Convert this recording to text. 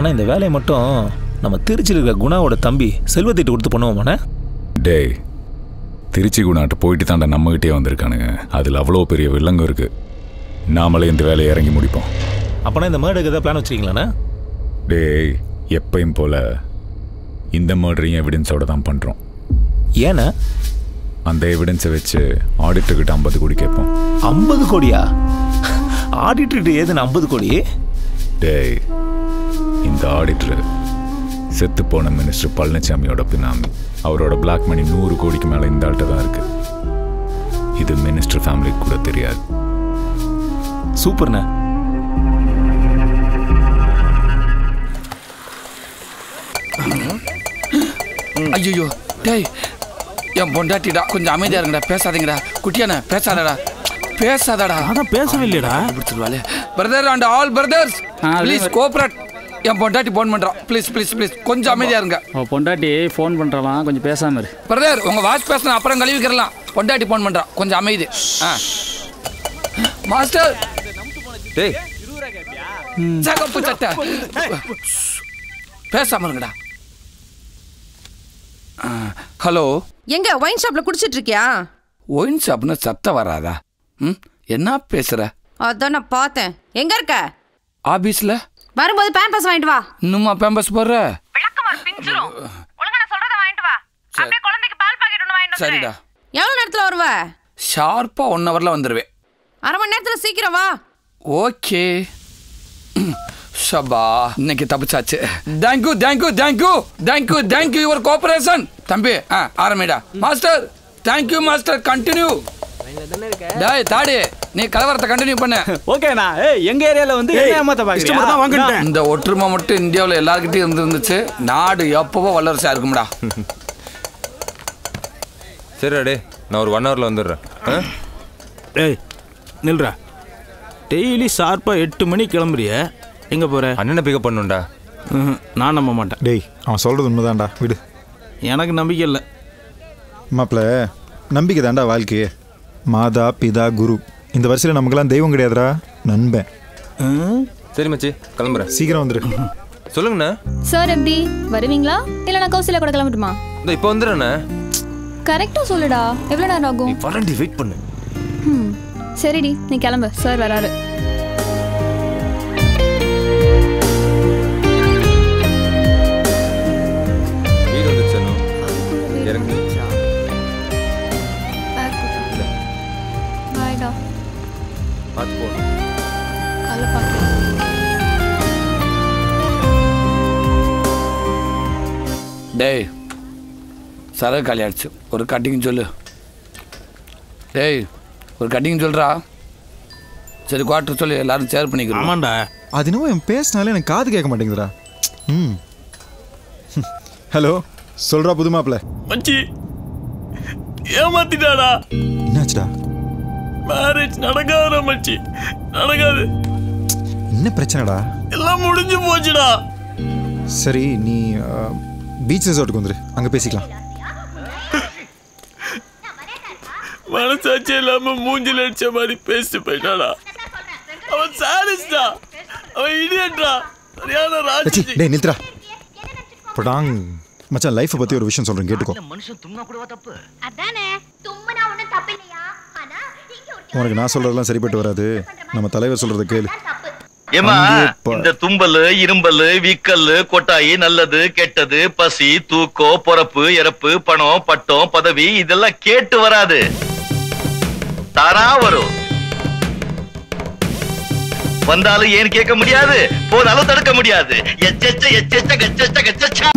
ஆனால் இந்த வேலையை மட்டும் நம்ம திருச்சியில் இருக்கிற குணாவோட தம்பி செல்வத்திட்டு கொடுத்து பண்ணுவோமாண்ணே டேய் திருச்சி குணாட்ட போயிட்டு தாண்டா நம்மகிட்டே வந்திருக்கானுங்க அதில் அவ்வளோ பெரிய வில்லங்கம் இருக்கு நாமளே இந்த வேலையை இறங்கி முடிப்போம் அப்போனா இந்த மேடுக்கு ஏதாவது பிளான் வச்சிருக்கீங்களாண்ணே டேய் எப்பயும் போல இந்த மர்டரையும் எவிடன்ஸோட தான் பண்ணுறோம் ஏண்ணே அந்த எவிடன்ஸை வச்சு ஆடிட்டர்கிட்ட ஐம்பது கோடி கேட்போம் ஐம்பது கோடியா ஆடிட்டர்கிட்ட ஏதுன்னு ஐம்பது கோடி டேய் இந்த ஆடிட்டர் செத்து போன மினிஸ்டர் பழனிசாமியோட பினாமி அவரோட பிளாக் மணி நூறு கோடிக்கு மேலே இந்த ஆள்கிட்ட தான் இருக்கு இது மினிஸ்டர் ஃபேமிலிக்கு கூட தெரியாது சூப்பர்ண்ணே ஐயோ டேய் என் பொண்டாட்டிடா கொஞ்சம் அமைதியா இருங்கடா பேசாதீங்கடா குட்டியானே பேசாதடா பேசாதடா அதான் பேசவே இல்லையடா பிடிச்சிருவாளே brother and all brothers please cooperate என் பொண்டாட்டி ஃபோன் பண்றான் ப்ளீஸ் ப்ளீஸ் ப்ளீஸ் கொஞ்சம் அமைதியா இருங்க உன் பொண்டாட்டி ஃபோன் பண்ணுறலாம் கொஞ்சம் பேசாம இரு பிரதர் உங்க வாட்ச் பேசணும் அப்புறம் கழுவிக்கிறலாம் பொண்டாட்டி ஃபோன் பண்றான் கொஞ்சம் அமைதி ஆ மாஸ்டர் டேய் சகப்பு சட்டை பேசாம இருங்கடா ஹலோ எங்க ஒயின் ஷாப்ல குடிச்சிட்டு இருக்கியா ஒயின் ஷாப்னு சத்தம் வராதா ம் என்ன பேசுற அதான் நான் பார்த்தேன் எங்க இருக்க ஆபீஸ்ல வரும்போது பேம்பஸ் வாங்கிட்டு வா இன்னுமா பேம்பஸ் போடுற சரிடா எவ்வளவு நேரத்துல வருவ ஷார்ப்பா ஒன் ஹவர்ல வந்துடுவேன் அரை மணி நேரத்துல சீக்கிரம் வா ஓகே ஷபா இன்னைக்கு தப்பிச்சாச்சு thank you thank you thank you thank you thank you your cooperation தம்பி ஆ ஆரம்பிடா மாஸ்டர் தேங்க்யூ மாஸ்டர் கண்டினியூ டேய் தாடி நீ கலவரத்தை கண்டினியூ பண்ணு ஓகேண்ணா ஏய் எங்க ஏரியால வந்து என்ன ஏமாத்த இஷ்டப்பட்டு தான் பாக்குறீங்க இந்த ஒற்றுமை மட்டும் இந்தியாவில் எல்லாருக்கிட்டையும் இருந்துருந்துச்சு நாடு எப்பவோ வல்லரசா இருக்கும்டா சரிடா டே நான் ஒரு ஒன் ஹவரில் வந்துடுறேன் ஆ ஏய் நில்றா டெய்லி ஷார்ப்பா எட்டு மணிக்கு கிளம்புறிய எங்க போற அண்ணனை பிக்கப் பண்ணுண்டா ம்ஹும், நான் நம்ப மாட்டேன் டேய் அவன் சொல்கிறது உண்மைதான்டா விடு எனக்கு நம்பிக்கை இல்லை மாப்பிள்ள நம்பிக்கை தான்டா வாழ்க்கையே மாதா பிதா குரு இந்த வருஷத்தில் நமக்கெல்லாம் தெய்வம் கிடையாதுடா நண்பன் சரி மச்சி கிளம்புறேன் சீக்கிரம் வந்துரு சொல்லுங்கண்ணா சார் எப்படி வருவீங்களா இல்லை நான் கௌசில கூட கிளம்பட்டுமா இந்த இப்போ வந்துடுறேண்ணே கரெக்டாக சொல்லுடா எவ்வளோ நேரம் ஆகும் வரண்டி வெயிட் பண்ணு ம் சரிடி நீ கிளம்பு சார் வராரு வீடு வந்துச்சு அண்ணு. இறங்கு பாய்டா பார்த்து போகணும் காலைல பார்க்கலாம் டேய் சரகு காலி ஆயிடுச்சு ஒரு கட்டிங் சொல்லு டேய் ஒரு கட்டிங் சொல்றா சரி குவார்டர் சொல்லி எல்லாரும் ஷேர் பண்ணிக்கிறோம் ஆமாண்டா அது என்னவோ என் பேசினாலே எனக்கு காது கேட்க மாட்டேங்குதுடா ம் ஹலோ சொல்றா புது மாப்பிள்ள மச்சி ஏமாத்திட்டாடா என்னாச்சுடா மேரேஜ் நடக்காத மச்சி நடக்காது என்ன பிரச்சனைடா எல்லாம் முடிஞ்சு போச்சுடா சரி நீ பீச் ரிசார்ட்டுக்கு வந்துரு அங்கே பேசிக்கலாம் மனசாட்சி இல்லாம மூஞ்சில அடிச்ச மாதிரி பேசிட்டு போயிட்டாடா அவன் சாரிஸ்டா அவன் இடியட்ரா சரியான ஏச்சி, ராஜி டேய் நித்ரா படாங் மச்சான் லைஃப்பை பற்றி ஒரு விஷயம் சொல்கிறேன் கேட்டுக்கோ அதானே தும்முனா ஒண்ணும் தப்பு இல்லையா ஆனா இங்க ஒரு உனக்கு நான் சொல்கிறதெல்லாம் சரிப்பட்டு வராது நம்ம தலைவர் சொல்கிறத கேளு ஏமா அங்கேயே ப- இந்த தும்பல் இரும்பல் வீக்கல் கொட்டாயி நல்லது கெட்டது பசி தூக்கம் பொறப்பு இறப்பு பணம் பட்டம் பதவி இதெல்லாம் கேட்டு வராது தானா வரும் வந்தாலும் ஏன் கேட்க முடியாது போனாலும் தடுக்க முடியாது எச்செச்ச எச்செச்ச கச்செச்ச கச்சச்சா